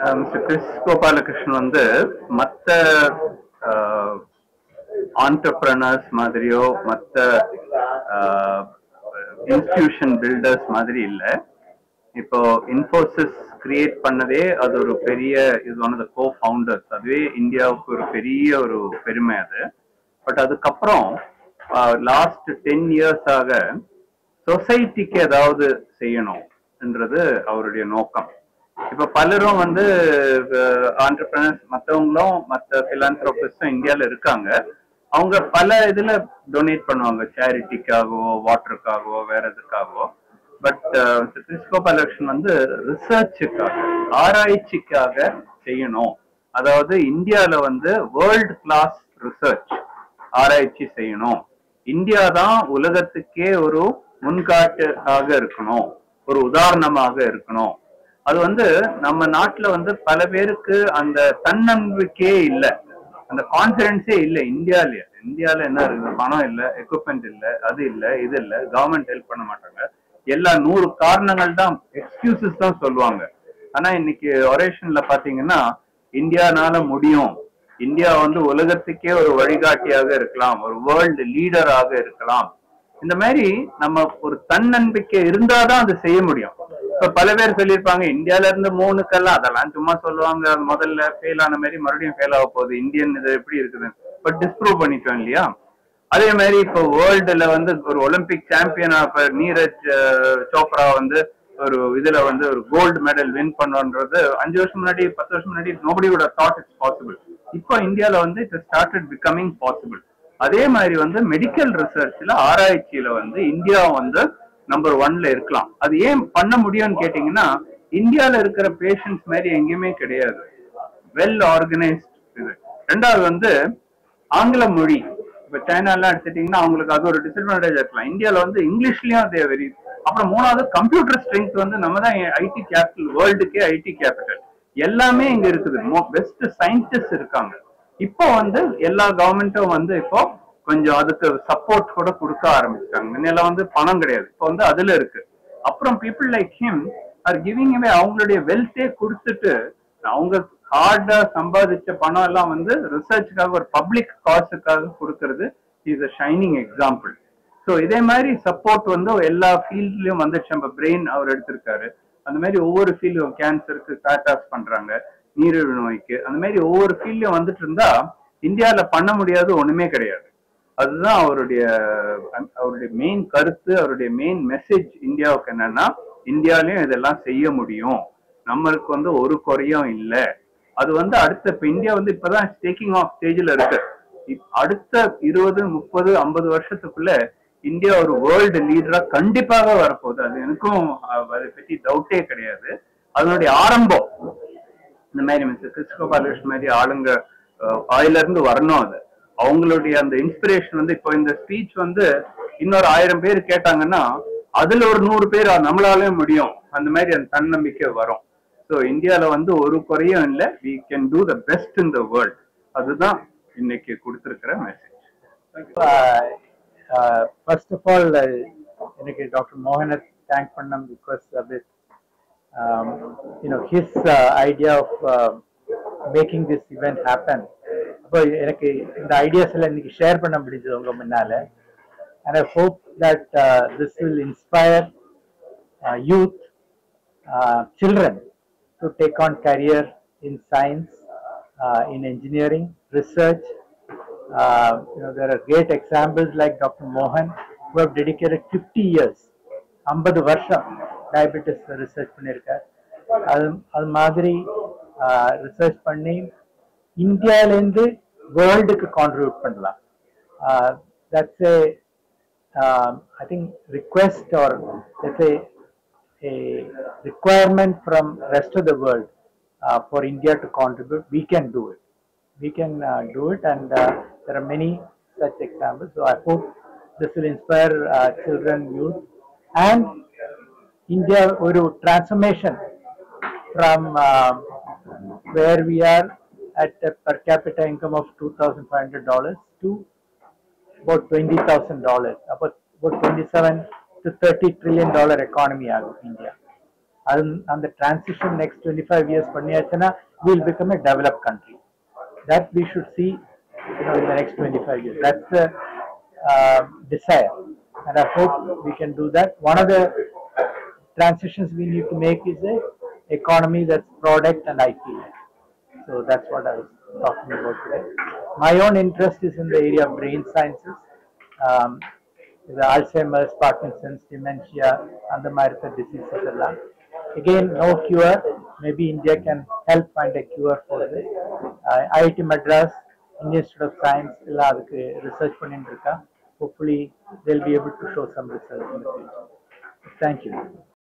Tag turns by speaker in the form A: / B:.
A: Mister Chris Gopalakrishnan வந்து மற்ற entrepreneurs மாதிரியோ மற்ற இன்ஸ்டிடியூஷன் பில்டர்ஸ் மாதிரி இல்லை இப்போ இன்ஃபோசிஸ் கிரியேட் பண்ணதே அது ஒரு பெரிய இது one of the cofounders அதுவே இந்தியாவுக்கு ஒரு பெரிய ஒரு பெருமை அது பட் அதுக்கப்புறம் லாஸ்ட் டென் இயர்ஸ் ஆக சொசைட்டிக்கு ஏதாவது செய்யணும்ன்றது அவருடைய நோக்கம் இப்ப பலரும் வந்து ஆண்டர்பிரனர்ஸ் மற்றவங்களும் மற்ற பிலான்த்ரோபிஸ்டும் இந்தியாவில் இருக்காங்க அவங்க பல இதுல டொனேட் பண்ணுவாங்க சேரிட்டிக்காகவோ வாட்டருக்காகவோ வேற எதுக்காகவோ பட் கிறிஸ்கோபாலகிருஷ்ணன் வந்து ரிசர்ச்சுக்காக ஆராய்ச்சிக்காக செய்யணும் அதாவது இந்தியால வந்து வேர்ல்ட் கிளாஸ் ரிசர்ச் ஆராய்ச்சி செய்யணும் இந்தியா தான் உலகத்துக்கே ஒரு முன்காட்டாக இருக்கணும் ஒரு உதாரணமாக இருக்கணும் அது வந்து நம்ம நாட்டுல வந்து பல பேருக்கு அந்த தன்னம்பிக்கையே இல்லை அந்த கான்பிடன்ஸே இல்லை இந்தியாலயே இந்தியால என்ன இருக்குது பணம் இல்லை எக்யூப்மெண்ட் இல்லை அது இல்லை இது இல்லை கவர்மெண்ட் ஹெல்ப் பண்ண மாட்டாங்க எல்லா நூறு காரணங்கள் தான் எக்ஸ்கியூசஸ் தான் சொல்லுவாங்க ஆனா இன்னைக்கு ஒரேஷன்ல பாத்தீங்கன்னா இந்தியானால முடியும் இந்தியா வந்து உலகத்துக்கே ஒரு வழிகாட்டியாக இருக்கலாம் ஒரு வேர்ல்டு லீடராக இருக்கலாம் இந்த மாதிரி நம்ம ஒரு தன்னம்பிக்கை இருந்தாதான் அது செய்ய முடியும் இப்ப பல பேர் சொல்லியிருப்பாங்க இந்தியால இருந்து மூணுக்கெல்லாம் அதெல்லாம் சும்மா சொல்லுவாங்க முதல்ல ஃபெயில் ஆன மாதிரி மறுபடியும் ஃபெயில் ஆக போகுது இந்தியன் இது எப்படி இருக்குது பட் டிஸ்ப்ரூவ் பண்ணிட்டோம் இல்லையா அதே மாதிரி இப்போ வேர்ல்டுல வந்து ஒரு ஒலிம்பிக் சாம்பியனா இப்ப நீரஜ் சோப்ரா வந்து ஒரு இதுல வந்து ஒரு கோல்டு மெடல் வின் பண்ணுன்றது அஞ்சு வருஷம் முன்னாடி பத்து வருஷம் முன்னாடி nobody would have thought it's possible இப்போ இந்தியால வந்து இட் ஸ்டார்டட் பிகமிங் பாசிபிள் அதே மாதிரி வந்து மெடிக்கல் ரிசர்ச்ல ஆராய்ச்சியில வந்து இந்தியா வந்து நம்பர் ஒன்ல இருக்கலாம் அது ஏன் பண்ண முடியும்னு கேட்டீங்கன்னா இந்தியால இருக்கிற பேஷண்ட்ஸ் மாதிரி எங்கேயுமே கிடையாது வெல் ஆர்கனைஸ்ட் இது ரெண்டாவது வந்து ஆங்கில மொழி இப்ப சைனா எல்லாம் எடுத்துட்டீங்கன்னா அவங்களுக்கு அது ஒரு டிஸ்அட்வான்டேஜ் இருக்கலாம் இந்தியால வந்து இங்கிலீஷ்லயும் அதே வெரி அப்புறம் மூணாவது கம்ப்யூட்டர் ஸ்ட்ரென்த் வந்து நம்ம தான் ஐடி கேபிட்டல் வேர்ல்டுக்கே ஐடி கேபிட்டல் எல்லாமே இங்க இருக்குது பெஸ்ட் சயின்டிஸ்ட் இருக்காங்க இப்போ வந்து எல்லா கவர்மெண்ட்டும் வந்து இப்போ கொஞ்சம் அதுக்கு சப்போர்ட் கூட கொடுக்க ஆரம்பிச்சிட்டாங்க முன்னெல்லாம் வந்து பணம் கிடையாது இப்போ வந்து அதுல இருக்கு அப்புறம் people like him are giving away அவங்களுடைய வெல்த்தே கொடுத்துட்டு அவங்க ஹார்டா சம்பாதிச்ச பணம் எல்லாம் வந்து ரிசர்ச்சுக்காக ஒரு பப்ளிக் காசுக்காக கொடுக்கறது is a shining example so இதே மாதிரி சப்போர்ட் வந்து எல்லா ஃபீல்ட்லயும் வந்துச்சு நம்ம பிரெயின் அவர் எடுத்திருக்காரு அந்த மாதிரி ஒவ்வொரு ஃபீல்டும் கேன்சருக்கு பேட்டாஸ் பண்றாங்க நீரிழிவு நோய்க்கு அந்த மாதிரி ஒவ்வொரு ஃபீல்ட்லயும் வந்துட்டு இருந்தா இந்தியால பண்ண முடியாது ஒண்ணுமே கிடையாது அதுதான் அவருடைய அவருடைய மெயின் கருத்து அவருடைய மெயின் மெசேஜ் இந்தியாவுக்கு என்னன்னா இந்தியாலயும் இதெல்லாம் செய்ய முடியும் நம்மளுக்கு வந்து ஒரு குறையும் இல்லை அது வந்து அடுத்த இப்ப இந்தியா வந்து இப்பதான் டேக்கிங் ஆஃப் ஸ்டேஜ்ல இருக்கு இப்- அடுத்த இருபது முப்பது ஐம்பது வருஷத்துக்குள்ள இந்தியா ஒரு வேர்ல்டு லீடரா கண்டிப்பாக வரப்போகுது அது எனக்கும் அஹ், அதை பத்தி டவுட்டே கிடையாது அதனுடைய ஆரம்பம் இந்த மாதிரி மிஸ்டர் கிறிஸ்கோபாலகிருஷ்ணன் மாதிரி ஆளுங்க அஹ், வாயில இருந்து வரணும் அது அவங்களுடைய அந்த இன்ஸ்பிரேஷன் வந்து இப்போ இந்த ஸ்பீச் வந்து இன்னொரு ஆயிரம் பேர் கேட்டாங்கன்னா அதுல ஒரு நூறு பேர் நம்மளாலே முடியும் அந்த மாதிரி அந்த தன்னம்பிக்கை வரும் ஸோ இந்தியால வந்து ஒரு குறையும் இல்லை we can do the best in the world அதுதான் இன்னைக்கு கொடுத்துருக்கிற மெசேஜ்
B: ஃபர்ஸ்ட் ஆஃப் ஆல் எனக்கு டாக்டர் மோகனை தேங்க் பண்ணோம் because with you know his idea of making this event happen அப்போ எனக்கு இந்த ஐடியாஸ் எல்லாம் இன்னைக்கு ஷேர் பண்ண முடிஞ்சது உங்க முன்னால and I hope that uh, this will inspire uh, youth, uh, children to take on career in science, uh, in engineering, research. Uh, you know, there are great examples like Dr. Mohan who have dedicated 50 years, 50 வருஷம் diabetes research பண்ணியிருக்கார் அது அது மாதிரி research பண்ணி இந்தியாவிலேருந்து வேர்ல்டுக்கு contribute பண்ணலாம் that's a um, I think request or let's say a requirement from rest of the world uh, for India to contribute, we can do it. We can uh, do it, and uh, there are many such examples. So I hope this will inspire uh, children, youth, and India ഒരു transformation from uh, where we are at a per capita income of $2,500 to about twenty thousand dollars, about about twenty-seven to thirty trillion dollar economy out of India. அது அந்த transition next twenty five years பண்ணியாச்சுன்னா will become a develop country that we should see you know in the next 25 years that's the uh, desire and i hope we can do that one of the transitions we need to make is a economy that's product and ip led so that's what i was talking about today my own interest is in the area of brain sciences um, the alzheimer's parkinson's dementia and the myriad diseases எல்லாம் again no cure maybe india can help find a cure for this uh, iit madras indian institute of science எல்லாம் அதுக்கு research பண்ணிட்டு இருக்கா hopefully they'll be able to show some results in the future thank you